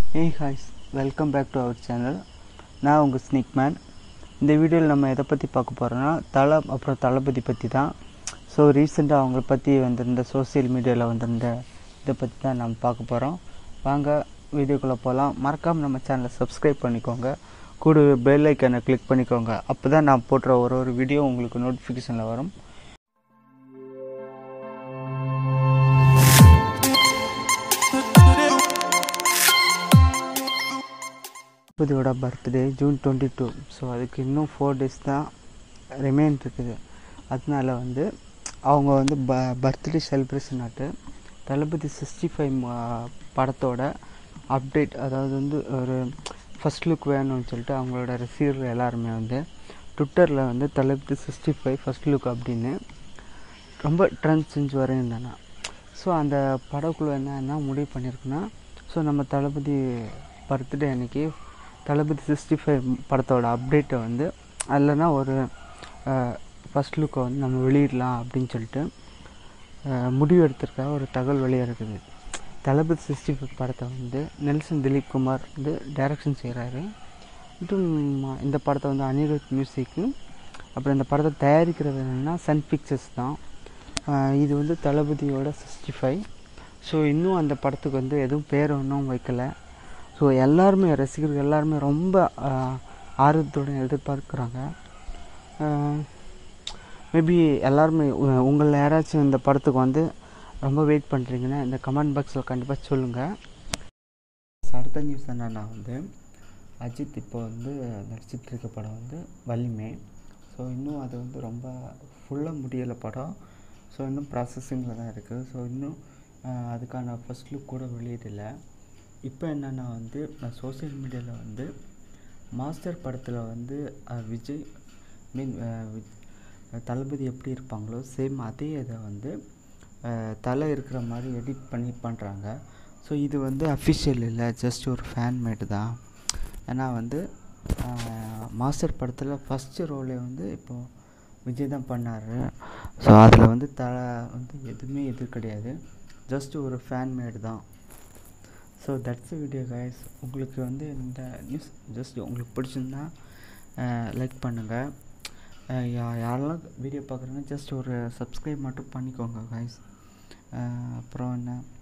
hey hi welcome back to our channel நான் உங்கள் sneak man இந்த வீடியோவில் நம்ம எதை பற்றி பார்க்க போகிறோன்னா தலை அப்புறம் தளபதி பற்றி தான் ஸோ ரீசெண்டாக அவங்கள பற்றி வந்திருந்த சோஷியல் மீடியாவில் வந்திருந்த இதை பற்றி தான் நம்ம பார்க்க போகிறோம் வாங்க வீடியோக்குள்ளே போகலாம் மறக்காமல் நம்ம சேனலை சப்ஸ்கிரைப் பண்ணிக்கோங்க கூட பெல் ஐக்கனை கிளிக் பண்ணிக்கோங்க அப்போ தான் நான் போடுற ஒரு ஒரு வீடியோ உங்களுக்கு நோட்டிஃபிகேஷனில் வரும் தளபதியோட birthday June twenty two so அதுக்கு இன்னும் ஃபோர் டேஸ் தான் ரிமைன் இருக்குது அதனால வந்து அவங்க வந்து ப பர்த்டே செலிப்ரேஷன் ஆட்டு தளபதி சிக்ஸ்டி ஃபைவ் படத்தோட அப்டேட் அதாவது வந்து ஒரு ஃபஸ்ட் லுக் வேணும்னு சொல்லிட்டு அவங்களோட ரசிகர்கள் எல்லாருமே வந்து ட்விட்டரில் வந்து Thalapathy sixty five first look அப்படின்னு ரொம்ப ட்ரெண்ட் செஞ்சு வரையிருந்தானா ஸோ அந்த படக்குழு என்னன்னா முடிவு பண்ணியிருக்குன்னா ஸோ நம்ம தளபதி பர்த்டே அன்னைக்கு தளபதி சிக்ஸ்டி ஃபைவ் படத்தோட அப்டேட்டை வந்து இல்லைன்னா ஒரு ஃபஸ்ட் லுக்கை வந்து நம்ம வெளியிடலாம் அப்படின்னு சொல்லிட்டு முடிவு எடுத்திருக்க ஒரு தகவல் வெளியாக இருக்குது தளபதி சிக்ஸ்டி ஃபைவ் படத்தை வந்து நெல்சன் திலீப் குமார் வந்து டைரக்ஷன் செய்கிறாரு மற்றும் இந்த படத்தை வந்து அனிருத் மியூசிக்கு அப்புறம் இந்த படத்தை தயாரிக்கிறது என்னென்னா சன் பிக்சர்ஸ் தான் இது வந்து தளபதியோட சிக்ஸ்டி ஃபைவ் ஸோ இன்னும் அந்த படத்துக்கு வந்து எதுவும் பேர் ஒன்றும் வைக்கலை ஸோ எல்லாருமே ரசிகர்கள் எல்லாருமே ரொம்ப ஆர்வத்துடன் எதிர்பார்க்குறாங்க மேபி எல்லாருமே உங்களில் யாராச்சும் இந்த படத்துக்கு வந்து ரொம்ப வெயிட் பண்ணுறீங்கன்னா இந்த கமெண்ட் பாக்ஸில் கண்டிப்பாக சொல்லுங்கள் அடுத்த நியூஸ் என்னென்னா வந்து அஜித் இப்போ வந்து நடிச்சிட்டு இருக்க படம் வந்து வலிமை ஸோ இன்னும் அது வந்து ரொம்ப ஃபுல்லாக முடியலை படம் ஸோ இன்னும் ப்ராசஸிங்கில் தான் இருக்குது ஸோ இன்னும் அதுக்கான ஃபஸ்ட் லுக் கூட வெளியிடலை இப்போ என்னென்னா வந்து நான் சோசியல் மீடியாவில் வந்து மாஸ்டர் படத்தில் வந்து விஜய் மீன் தளபதி எப்படி இருப்பாங்களோ சேம் அதே இதை வந்து தலை இருக்கிற மாதிரி எடிட் பண்ணி பண்ணுறாங்க ஸோ இது வந்து அஃபிஷியல் இல்லை ஜஸ்ட் ஒரு ஃபேன் மேடு தான் ஏன்னா வந்து மாஸ்டர் படத்தில் ஃபஸ்ட்டு ரோலே வந்து இப்போது விஜய் தான் பண்ணார் ஸோ அதில் வந்து தலை வந்து எதுவுமே இது கிடையாது ஜஸ்ட் ஒரு ஃபேன் மேடு தான் ஸோ தட்ஸ் வீடியோ கைஸ் உங்களுக்கு வந்து இந்த நியூஸ் ஜஸ்ட் உங்களுக்கு பிடிச்சிருந்தா லைக் பண்ணுங்கள் யாரெல்லாம் வீடியோ பார்க்குறீங்க ஜஸ்ட் ஒரு சப்ஸ்கிரைப் மட்டும் பண்ணிக்கோங்க கைஸ் அப்புறம் என்ன